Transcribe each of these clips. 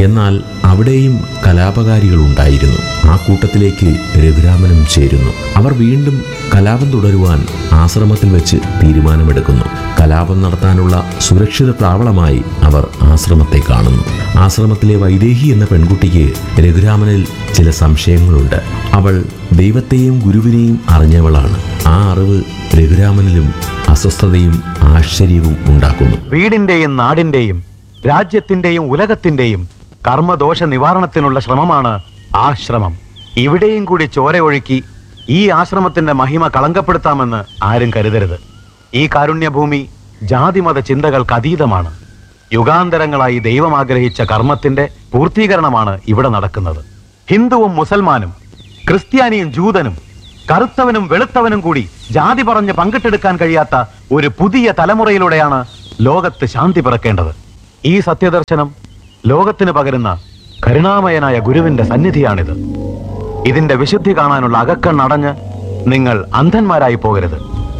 എന്നാൽ അവിടെയും കലാപകാരികൾ ഉണ്ടായിരുന്നു ആ കൂട്ടത്തിലേക്ക് രഘുരാമനും ചേരുന്നു അവർ വീണ്ടും കലാപം തുടരുവാൻ ആശ്രമത്തിൽ വെച്ച് തീരുമാനമെടുക്കുന്നു കലാപം നടത്താനുള്ള സുരക്ഷിത താവളമായി അവർ ആശ്രമത്തെ കാണുന്നു ആശ്രമത്തിലെ വൈദേഹി എന്ന പെൺകുട്ടിക്ക് രഘുരാമനിൽ ചില സംശയങ്ങളുണ്ട് അവൾ ദൈവത്തെയും ഗുരുവിനെയും അറിഞ്ഞവളാണ് ആ അറിവ് രഘുരാമനിലും അസ്വസ്ഥതയും ആശ്ചര്യവും ഉണ്ടാക്കുന്നു വീടിന്റെയും നാടിന്റെയും രാജ്യത്തിന്റെയും ഉലകത്തിന്റെയും കർമ്മദോഷ നിവാരണത്തിനുള്ള ശ്രമമാണ് ആശ്രമം ഇവിടെയും കൂടി ചോര ഒഴുക്കി ഈ ആശ്രമത്തിന്റെ മഹിമ കളങ്കപ്പെടുത്താമെന്ന് ആരും കരുതരുത് ഈ കാരുണ്യഭൂമി ജാതിമത ചിന്തകൾക്ക് അതീതമാണ് യുഗാന്തരങ്ങളായി ദൈവം ആഗ്രഹിച്ച കർമ്മത്തിന്റെ പൂർത്തീകരണമാണ് ഇവിടെ നടക്കുന്നത് ഹിന്ദുവും മുസൽമാനും ക്രിസ്ത്യാനിയും ജൂതനും കറുത്തവനും വെളുത്തവനും കൂടി ജാതി പറഞ്ഞ് പങ്കിട്ടെടുക്കാൻ കഴിയാത്ത ഒരു പുതിയ തലമുറയിലൂടെയാണ് ലോകത്ത് ശാന്തി പിറക്കേണ്ടത് ഈ സത്യദർശനം ലോകത്തിന് പകരുന്ന കരുണാമയനായ ഗുരുവിന്റെ സന്നിധിയാണിത് ഇതിന്റെ വിശുദ്ധി കാണാനുള്ള അകക്കണ്ണടഞ്ഞ് നിങ്ങൾ അന്ധന്മാരായി പോകരുത്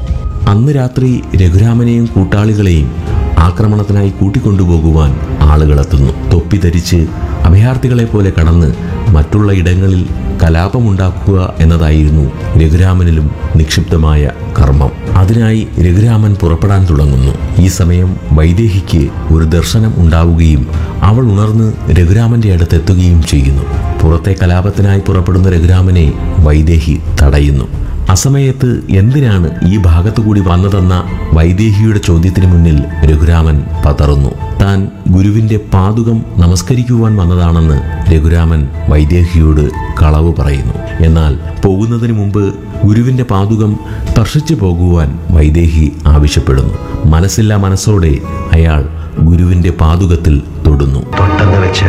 അന്ന് രാത്രി രഘുരാമനെയും കൂട്ടാളികളെയും ആക്രമണത്തിനായി കൂട്ടിക്കൊണ്ടുപോകുവാൻ ആളുകളെത്തുന്നു തൊപ്പി ധരിച്ച് അഭയാർത്ഥികളെ പോലെ കടന്ന് മറ്റുള്ള ഇടങ്ങളിൽ കലാപമുണ്ടാക്കുക എന്നതായിരുന്നു രഘുരാമനിലും നിക്ഷിപ്തമായ കർമ്മം അതിനായി രഘുരാമൻ പുറപ്പെടാൻ തുടങ്ങുന്നു ഈ സമയം വൈദേഹിക്ക് ഒരു ദർശനം ഉണ്ടാവുകയും അവൾ ഉണർന്ന് രഘുരാമന്റെ അടുത്തെത്തുകയും ചെയ്യുന്നു പുറത്തെ കലാപത്തിനായി പുറപ്പെടുന്ന രഘുരാമനെ വൈദേഹി തടയുന്നു അസമയത്ത് എന്തിനാണ് ഈ ഭാഗത്തുകൂടി വന്നതെന്ന വൈദേഹിയുടെ ചോദ്യത്തിന് മുന്നിൽ രഘുരാമൻ പതറുന്നു താൻ ഗുരുവിന്റെ പാതുകം നമസ്കരിക്കുവാൻ വന്നതാണെന്ന് രഘുരാമൻ വൈദേഹിയോട് കളവ് പറയുന്നു എന്നാൽ പോകുന്നതിന് മുമ്പ് ഗുരുവിന്റെ പാതുകം സ്പർശിച്ചു പോകുവാൻ വൈദേഹി ആവശ്യപ്പെടുന്നു മനസ്സില്ലാ മനസ്സോടെ അയാൾ ഗുരുവിന്റെ പാതുകത്തിൽ തൊടുന്നു തൊട്ടെന്ന് വെച്ച്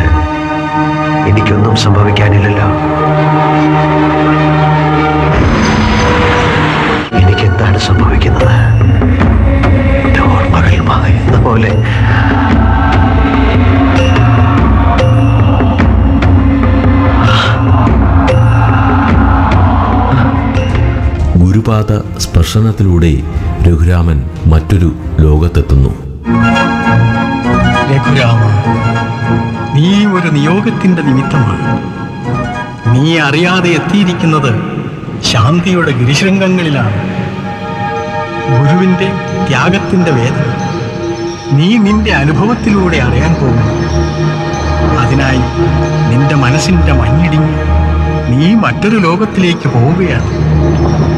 എനിക്കൊന്നും സംഭവിക്കാനില്ലല്ലോ എനിക്കെന്താണ് സംഭവിക്കുന്നത് എൻ്റെ ഓർമ്മകൾ മായുന്ന പോലെ ഗുരുപാദ സ്പർശനത്തിലൂടെ രഘുരാമൻ മറ്റൊരു ലോകത്തെത്തുന്നു രഘുരാമ നീ ഒരു നിയോഗത്തിന്റെ നിമിത്തമാണ് നീ അറിയാതെ എത്തിയിരിക്കുന്നത് ശാന്തിയുടെ ഗിരിശൃംഗങ്ങളിലാണ് ഗുരുവിന്റെ ത്യാഗത്തിന്റെ വേദന നീ നിന്റെ അനുഭവത്തിലൂടെ അറിയാൻ പോകുന്നു അതിനായി നിന്റെ മനസ്സിന്റെ മഞ്ഞിടിഞ്ഞ് നീ മറ്റൊരു ലോകത്തിലേക്ക് പോവുകയാണ്